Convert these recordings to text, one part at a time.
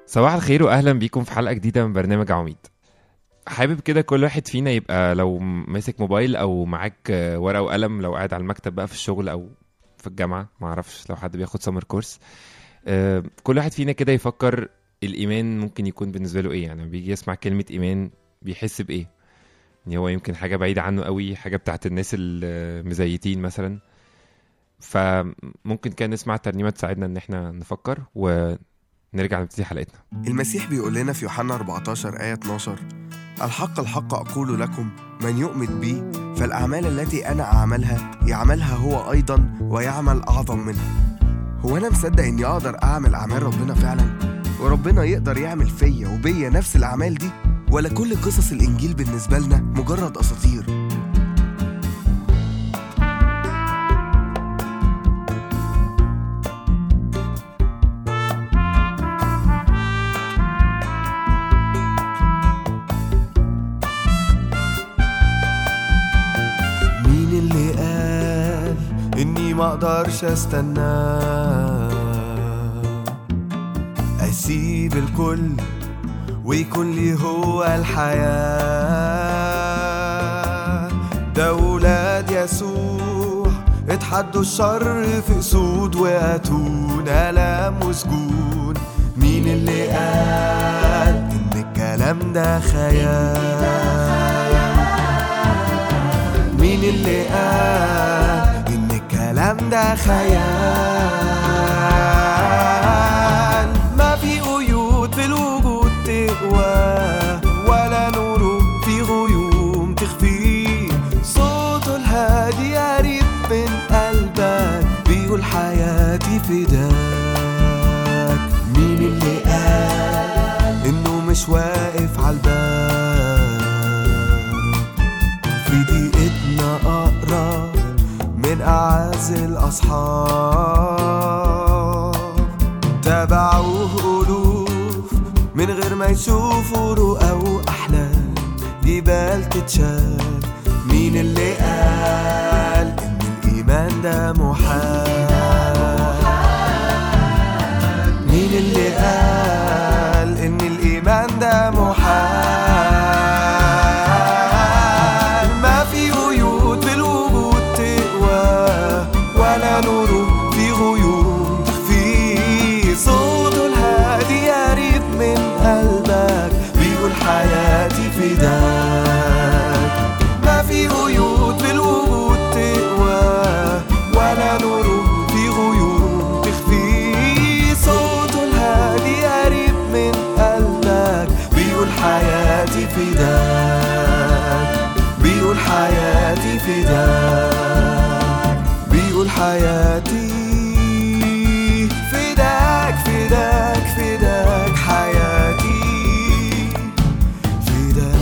صباح الخير واهلا بيكم في حلقه جديده من برنامج عميد حابب كده كل واحد فينا يبقى لو ماسك موبايل او معاك آه، ورقه وقلم لو قاعد على المكتب بقى في الشغل او في الجامعه ما اعرفش لو حد بياخد سمر كورس آه، كل واحد فينا كده يفكر الايمان ممكن يكون بالنسبه له ايه يعني بيجي يسمع كلمه ايمان بيحس بايه يعني هو يمكن حاجه بعيده عنه قوي حاجه بتاعت الناس المزيتين مثلا فممكن كان نسمع ترنيمه تساعدنا ان احنا نفكر ونرجع نبتدي حلقتنا المسيح بيقول لنا في يوحنا 14 آية 12 الحق الحق أقول لكم من يؤمن بي فالأعمال التي أنا أعملها يعملها هو أيضا ويعمل أعظم منها هو أنا مصدق إني أقدر أعمل أعمال ربنا فعلا وربنا يقدر يعمل فيا وبيا نفس الأعمال دي ولا كل قصص الإنجيل بالنسبة لنا مجرد أساطير مين اللي قال اني ما اقدرش استنى اسيب الكل ويكون لي هو الحياة ده ولاد يسوع اتحدوا الشر في اسود واتون الام وسجون مين اللي قال ان الكلام ده خيال مين اللي قال ان الكلام ده خيال ما في قيود في الوجود تقوى ولا نور في غيوم تخفي صوته الهادي قريب من قلبك بيقول حياتي فداك مين اللي قال انه مش واقف عالباب في دقيقتنا أقرب من أعز الأصحاب تابعوه ألوف من غير ما يشوفوا رؤى وأحلام جبال تتشال مين اللي قال إن الإيمان ده محال مين اللي قال إن الإيمان ده محال ما في قيود في الوجود تقوى ولا نور في غيوم تخفي صوته الهادي قريب من قلبك بيقول حياتي فداك ما في قيود في الوجود تقوى ولا نور في غيوم تخفي صوته الهادي قريب من قلبك بيقول حياتي فداك بيقول حياتي فداك بيقول حياتي فداك فداك فداك حياتي فداك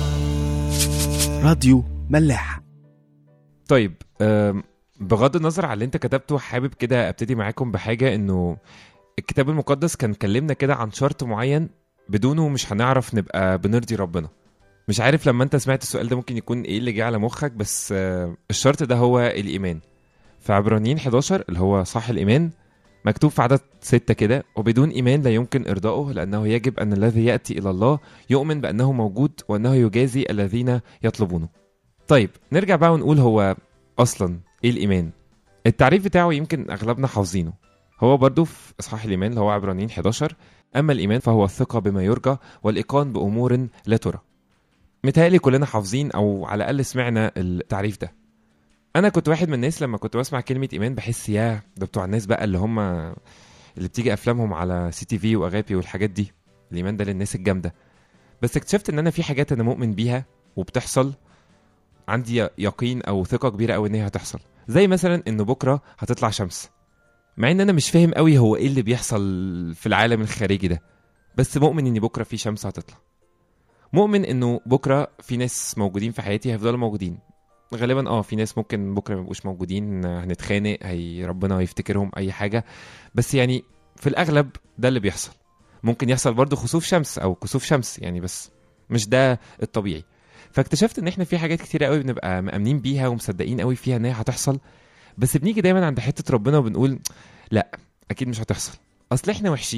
راديو ملاح طيب آم، بغض النظر على اللي انت كتبته حابب كده ابتدي معاكم بحاجه انه الكتاب المقدس كان كلمنا كده عن شرط معين بدونه مش هنعرف نبقى بنرضي ربنا مش عارف لما انت سمعت السؤال ده ممكن يكون ايه اللي جه على مخك بس آه، الشرط ده هو الايمان في عبرانيين 11 اللي هو صح الايمان مكتوب في عدد ستة كده وبدون إيمان لا يمكن إرضائه لأنه يجب أن الذي يأتي إلى الله يؤمن بأنه موجود وأنه يجازي الذين يطلبونه طيب نرجع بقى ونقول هو اصلا ايه الايمان التعريف بتاعه يمكن اغلبنا حافظينه هو برضو في اصحاح الايمان اللي هو عبرانيين 11 اما الايمان فهو الثقه بما يرجى والايقان بامور لا ترى متهيألي كلنا حافظين او على الاقل سمعنا التعريف ده انا كنت واحد من الناس لما كنت بسمع كلمه ايمان بحس يا ده بتوع الناس بقى اللي هم اللي بتيجي افلامهم على سي تي في واغابي والحاجات دي الايمان ده للناس الجامده بس اكتشفت ان انا في حاجات انا مؤمن بيها وبتحصل عندي يقين او ثقه كبيره قوي ان هي هتحصل زي مثلا ان بكره هتطلع شمس مع ان انا مش فاهم قوي هو ايه اللي بيحصل في العالم الخارجي ده بس مؤمن ان بكره في شمس هتطلع مؤمن انه بكره في ناس موجودين في حياتي هيفضلوا موجودين غالبا اه في ناس ممكن بكره ما يبقوش موجودين هنتخانق هي ربنا يفتكرهم اي حاجه بس يعني في الاغلب ده اللي بيحصل ممكن يحصل برضو خسوف شمس او كسوف شمس يعني بس مش ده الطبيعي فاكتشفت ان احنا في حاجات كتيره قوي بنبقى مأمنين بيها ومصدقين قوي فيها ان هي هتحصل بس بنيجي دايما عند حته ربنا وبنقول لا اكيد مش هتحصل اصل احنا وحشين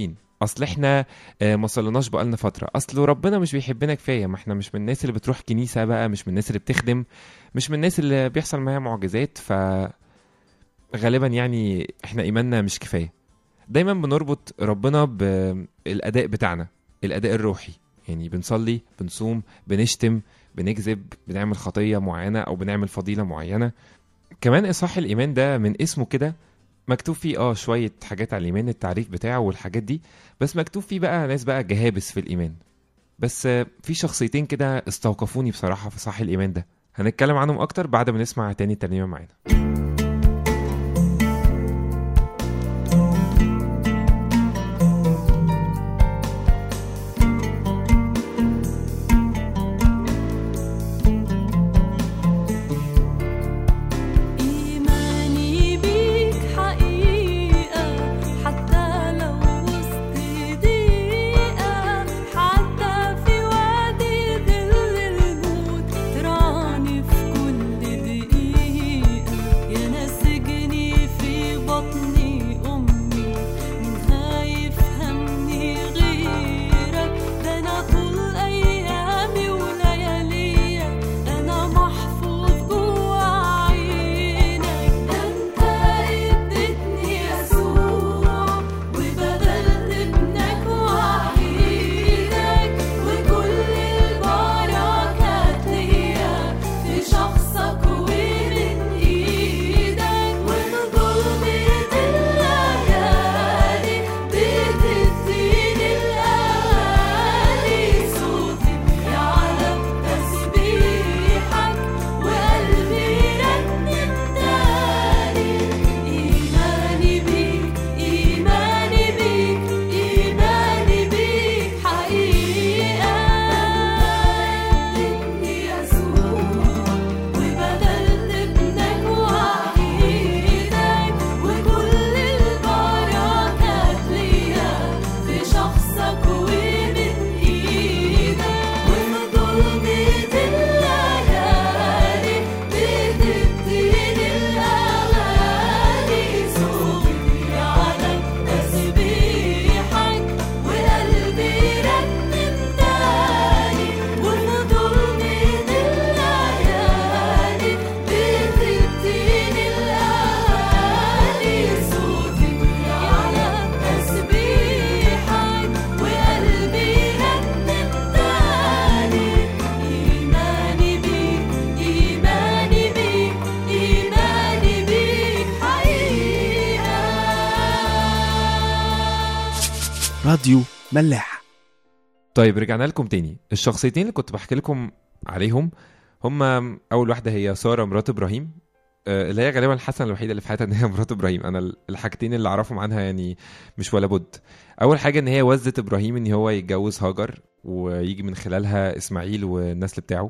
اصل احنا آه، ما صليناش بقالنا فتره اصل ربنا مش بيحبنا كفايه ما احنا مش من الناس اللي بتروح كنيسه بقى مش من الناس اللي بتخدم مش من الناس اللي بيحصل معاها معجزات ف غالبا يعني احنا ايماننا مش كفايه دايما بنربط ربنا بالاداء بتاعنا الاداء الروحي يعني بنصلي بنصوم بنشتم بنكذب بنعمل خطيه معينه او بنعمل فضيله معينه كمان اصحاح الايمان ده من اسمه كده مكتوب فيه اه شويه حاجات على الايمان التعريف بتاعه والحاجات دي بس مكتوب فيه بقى ناس بقى جهابس في الايمان بس آه، في شخصيتين كده استوقفوني بصراحه في صح الايمان ده هنتكلم عنهم اكتر بعد ما نسمع تاني ترنيمه معانا إيماني بيك حقيقة حتى لو وسط ضيقة حتى في وادي ظل الموت تراني في كل دقيقة يا ناسجني في بطني أمي من خايف همني غيرك ده أنا طول أيامي ولياليا أنا محفوظ جوا عينك أنت اديتني يسوع وبدلت ابنك وحيدك وكل البركات ليا في شخصك ومن إيدك ومن ظلمة الليالي بتديني الأغاني صوتي يعلم تسبيحك وقلبي رنم تاني إيماني بيك إيماني بيك إيماني بيك حقيقة اديتني يسوع وبدلت ابنك وحيدك وكل البركات ليا في شخصك ومن ايدك ومن ظلمة الليالي بتديني الأغاني صوتي يعلم تسبيحك وقلبي رنم تاني ومن ظلمة الليالي بتديني الأغاني صوتي يعلم تسبيحك وقلبي رنم تاني إيماني بيك إيماني بيك إيماني بيك حقيقة راديو ملاح طيب رجعنا لكم تاني الشخصيتين اللي كنت بحكي لكم عليهم هما اول واحده هي ساره مرات ابراهيم آه، اللي هي غالبا الحسنه الوحيده اللي في حياتها ان هي مرات ابراهيم انا الحاجتين اللي اعرفهم عنها يعني مش ولا بد اول حاجه ان هي وزت ابراهيم ان هو يتجوز هاجر ويجي من خلالها اسماعيل والنسل بتاعه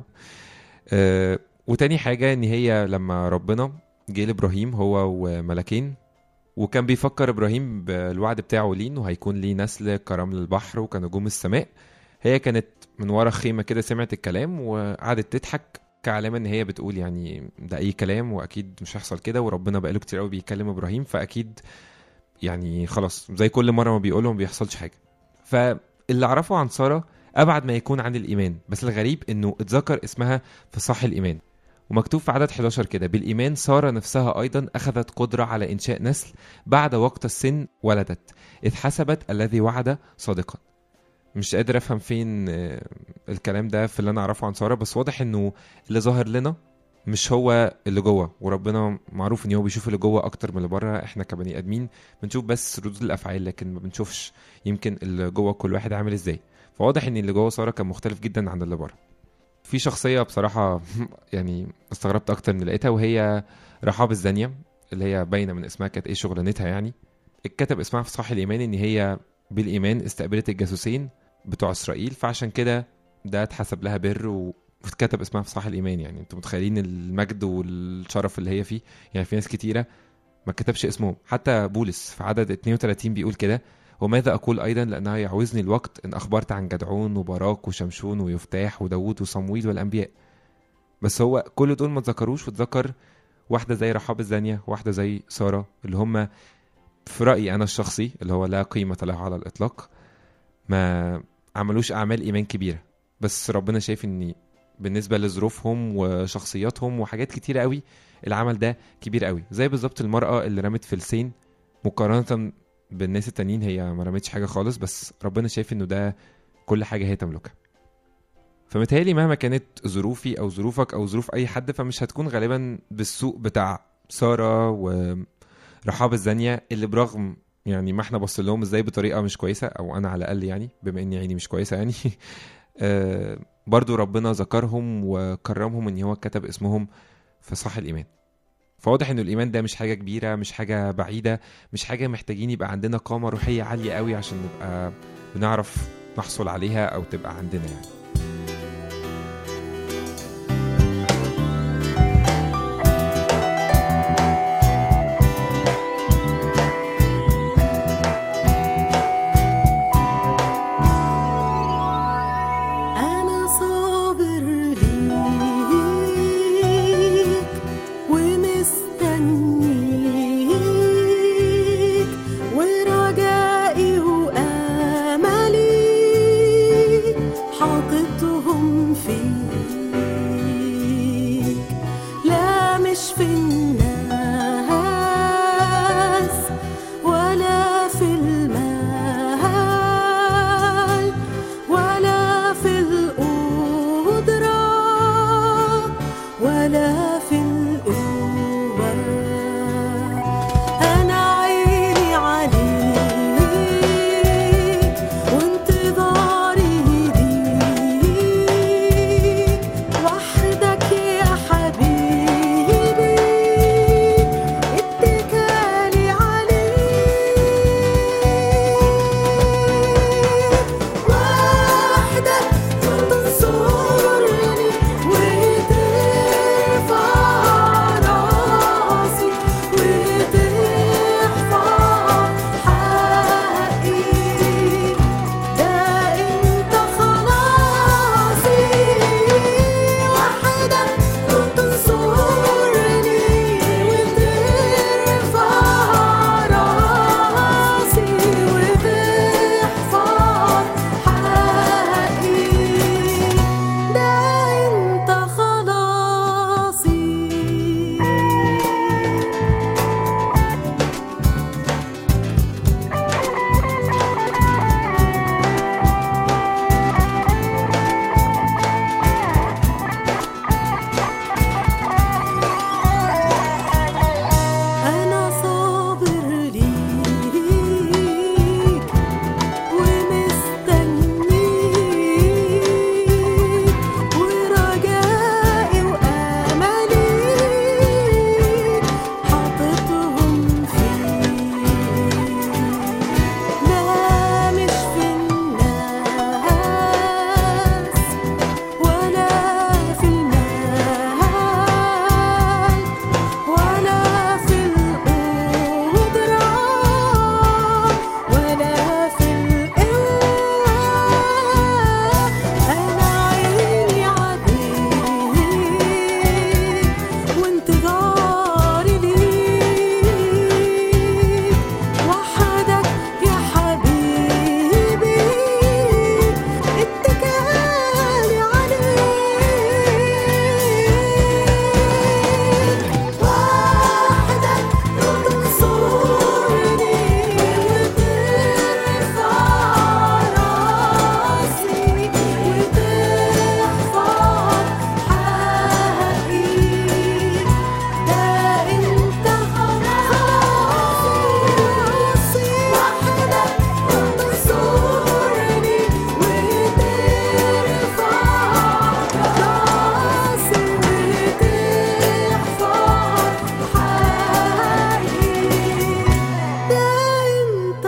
آه، وتاني حاجه ان هي لما ربنا جه لابراهيم هو وملكين وكان بيفكر ابراهيم بالوعد بتاعه ليه انه هيكون ليه نسل كرمل البحر وكنجوم السماء هي كانت من ورا خيمه كده سمعت الكلام وقعدت تضحك كعلامه ان هي بتقول يعني ده اي كلام واكيد مش هيحصل كده وربنا بقاله كتير قوي بيكلم ابراهيم فاكيد يعني خلاص زي كل مره ما بيقولوا ما بيحصلش حاجه فاللي اعرفه عن ساره ابعد ما يكون عن الايمان بس الغريب انه اتذكر اسمها في صح الايمان ومكتوب في عدد 11 كده بالإيمان سارة نفسها أيضا أخذت قدرة على إنشاء نسل بعد وقت السن ولدت إذ حسبت الذي وعد صادقا مش قادر أفهم فين آه، الكلام ده في اللي أنا أعرفه عن سارة بس واضح إنه اللي ظاهر لنا مش هو اللي جوه وربنا معروف ان هو بيشوف اللي جوه اكتر من اللي بره احنا كبني ادمين بنشوف بس ردود الافعال لكن ما بنشوفش يمكن اللي جوه كل واحد عامل ازاي فواضح ان اللي جوه ساره كان مختلف جدا عن اللي بره في شخصيه بصراحه يعني استغربت اكتر من اللي لقيتها وهي رحاب الزانيه اللي هي باينه من اسمها كانت ايه شغلانتها يعني اتكتب اسمها في صحيح الايمان ان هي بالايمان استقبلت الجاسوسين بتوع اسرائيل فعشان كده ده اتحسب لها بر و... واتكتب اسمها في صحيح الايمان يعني انتوا متخيلين المجد والشرف اللي هي فيه يعني في ناس كتيره ما كتبش اسمهم حتى بولس في عدد 32 بيقول كده وماذا أقول أيضا لأنها يعوزني الوقت إن أخبرت عن جدعون وبراك وشمشون ويفتاح وداود وصمويل والأنبياء بس هو كل دول ما اتذكروش واتذكر واحدة زي رحاب الزانية واحدة زي سارة اللي هم في رأيي أنا الشخصي اللي هو لا قيمة له على الإطلاق ما عملوش اعمال ايمان كبيره بس ربنا شايف ان بالنسبه لظروفهم وشخصياتهم وحاجات كتيره قوي العمل ده كبير قوي زي بالظبط المراه اللي رمت فلسين مقارنه بالناس التانيين هي ما رمتش حاجه خالص بس ربنا شايف انه ده كل حاجه هي تملكها فمتهيألي مهما كانت ظروفي او ظروفك او ظروف اي حد فمش هتكون غالبا بالسوء بتاع ساره ورحاب الزانيه اللي برغم يعني ما احنا بص لهم ازاي بطريقه مش كويسه او انا على الاقل يعني بما اني عيني مش كويسه يعني آه، برضو ربنا ذكرهم وكرمهم ان هو كتب اسمهم في صح الايمان فواضح ان الايمان ده مش حاجه كبيره مش حاجه بعيده مش حاجه محتاجين يبقى عندنا قامه روحيه عاليه قوي عشان نبقى بنعرف نحصل عليها او تبقى عندنا يعني أنا صابر ليك ومستنيك ورجائي وأملي حاططهم فيك لا مش في الناس ولا في المال ولا في القدرة ولا في القوة أنا عيني عليك وانتظاري ليك وحدك يا حبيبي اتكالي عليك وحدك تنصرني وترفع راسي وتحفظ حقي ده انت خلاصي وحدك تنصرني وترفع راسي وتحفظ حقي ده انت خلاصي أنا صابر ليك ومستنيك ورجائي وأملي حاططهم فيك لا مش في الناس ولا في المال ولا في القدرة ولا في القوة أنا عيني عليك وانتظاري ليك وحدك يا حبيبي اتكالي عليك وحدك تنصرني وترفع راسي وتحفظ حقي ده انت خلاصي وحدك تنصرني وترفع راسي وتحفظ حقي ده انت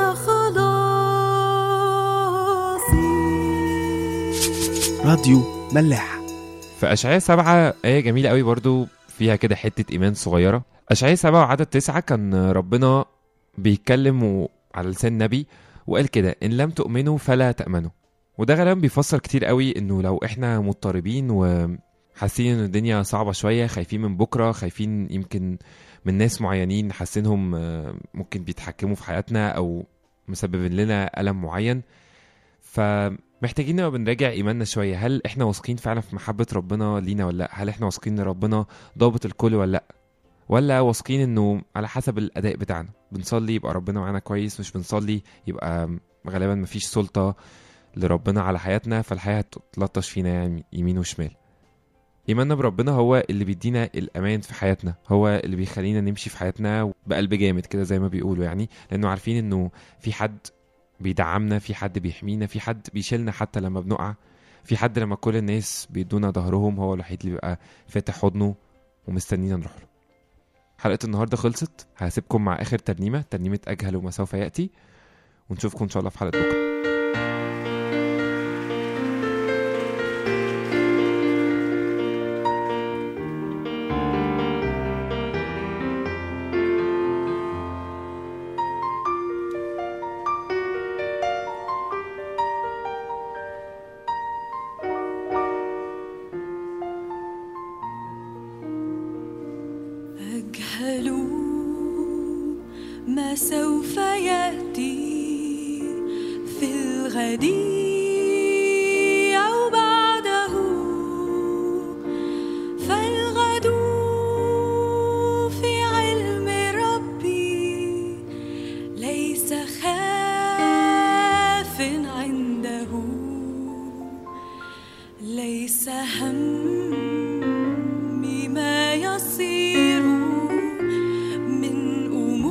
خلاصي راديو ملاح في أشعياء سبعة آية جميلة قوي برضو فيها كده حتة إيمان صغيرة أشعياء سبعة وعدد تسعة كان ربنا بيتكلم و- على لسان نبي وقال كده إن لم تؤمنوا فلا تأمنوا وده غالبا بيفسر كتير قوي إنه لو إحنا مضطربين وحاسين إن الدنيا صعبة شوية خايفين من بكرة خايفين يمكن من ناس معينين حاسينهم آه، ممكن بيتحكموا في حياتنا أو مسببين لنا ألم معين فمحتاجين نبقى بنراجع ايماننا شويه هل احنا واثقين فعلا في محبه ربنا لينا ولا لا هل احنا واثقين ان ربنا ضابط الكل ولا لا ولا واثقين انه على حسب الاداء بتاعنا بنصلي يبقى ربنا معانا كويس مش بنصلي يبقى غالبا مفيش سلطه لربنا على حياتنا فالحياه هتلطش فينا يعني يمين وشمال ايماننا بربنا هو اللي بيدينا الامان في حياتنا هو اللي بيخلينا نمشي في حياتنا بقلب جامد كده زي ما بيقولوا يعني لانه عارفين انه في حد بيدعمنا في حد بيحمينا في حد بيشيلنا حتى لما بنقع في حد لما كل الناس بيدونا ظهرهم هو الوحيد اللي بيبقى فاتح حضنه ومستنينا نروح له حلقة النهاردة خلصت هسيبكم مع آخر ترنيمة ترنيمة أجهل وما سوف يأتي ونشوفكم إن شاء الله في حلقة بكرة أجهل ما سوف يأتي في الغد أو بعده فالغد في علم ربي ليس خاف عنده ليس همي ما يصير من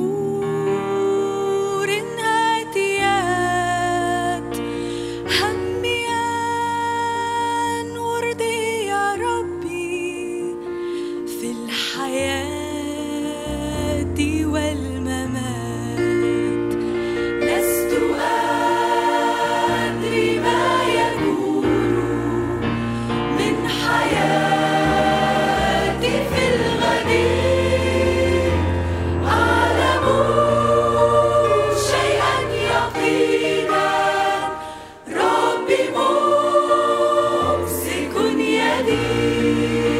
أمور آتيات همي أن أرضي يا ربي في الحياة والممات لست أدري ما يكون من حياتي في الغد أعلم شيئا يقينا ربي ممسك يدي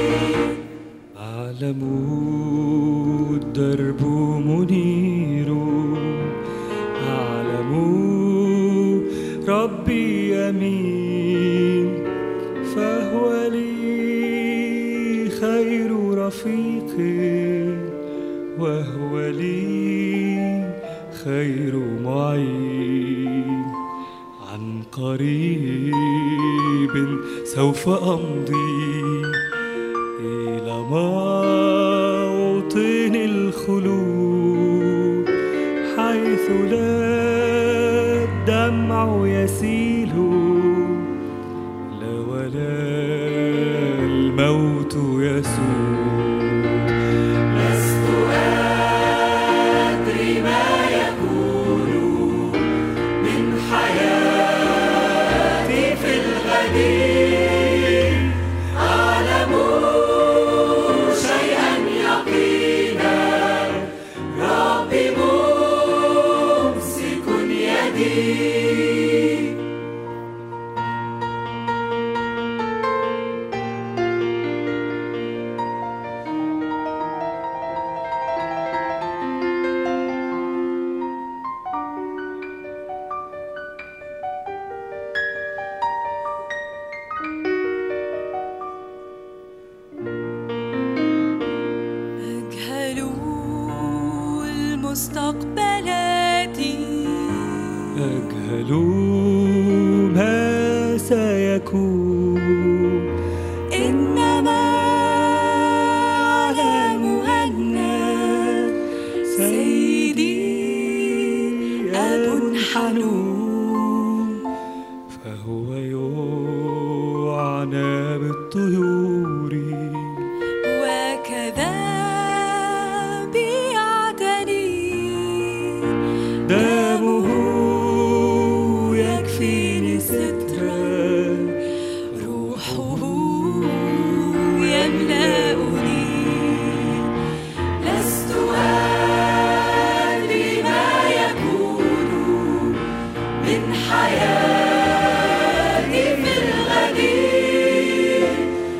أعلم الدرب منير أعلم ربي يمين فهو لي خير رفيق وهو لي خير معين عن قريب سوف أمضي إلى موطن الخلود حيث لا الدمع يسيل لا ولا الموت يسود لست أدري ما يكون من حياتي في الغد أعلم شيئا يقينا ربي ممسك يدي أجهل المستقبلات أجهل ما سيكون إنما أعلم أن سيدي أب حنون فهو يعنى بالطيور وكذا بيعتني دمه يكفيني سترا روحه يملأني لست أدري ما يكون من حياتي في الغد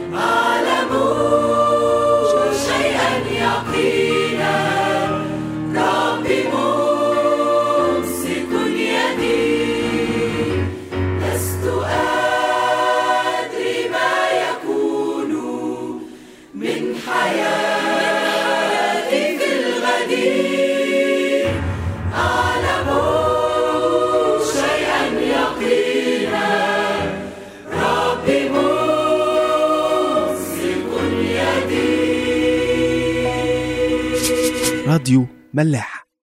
حياتي في الغدير أعلم شيئا يقينا ربي ممسك يدي راديو ملاح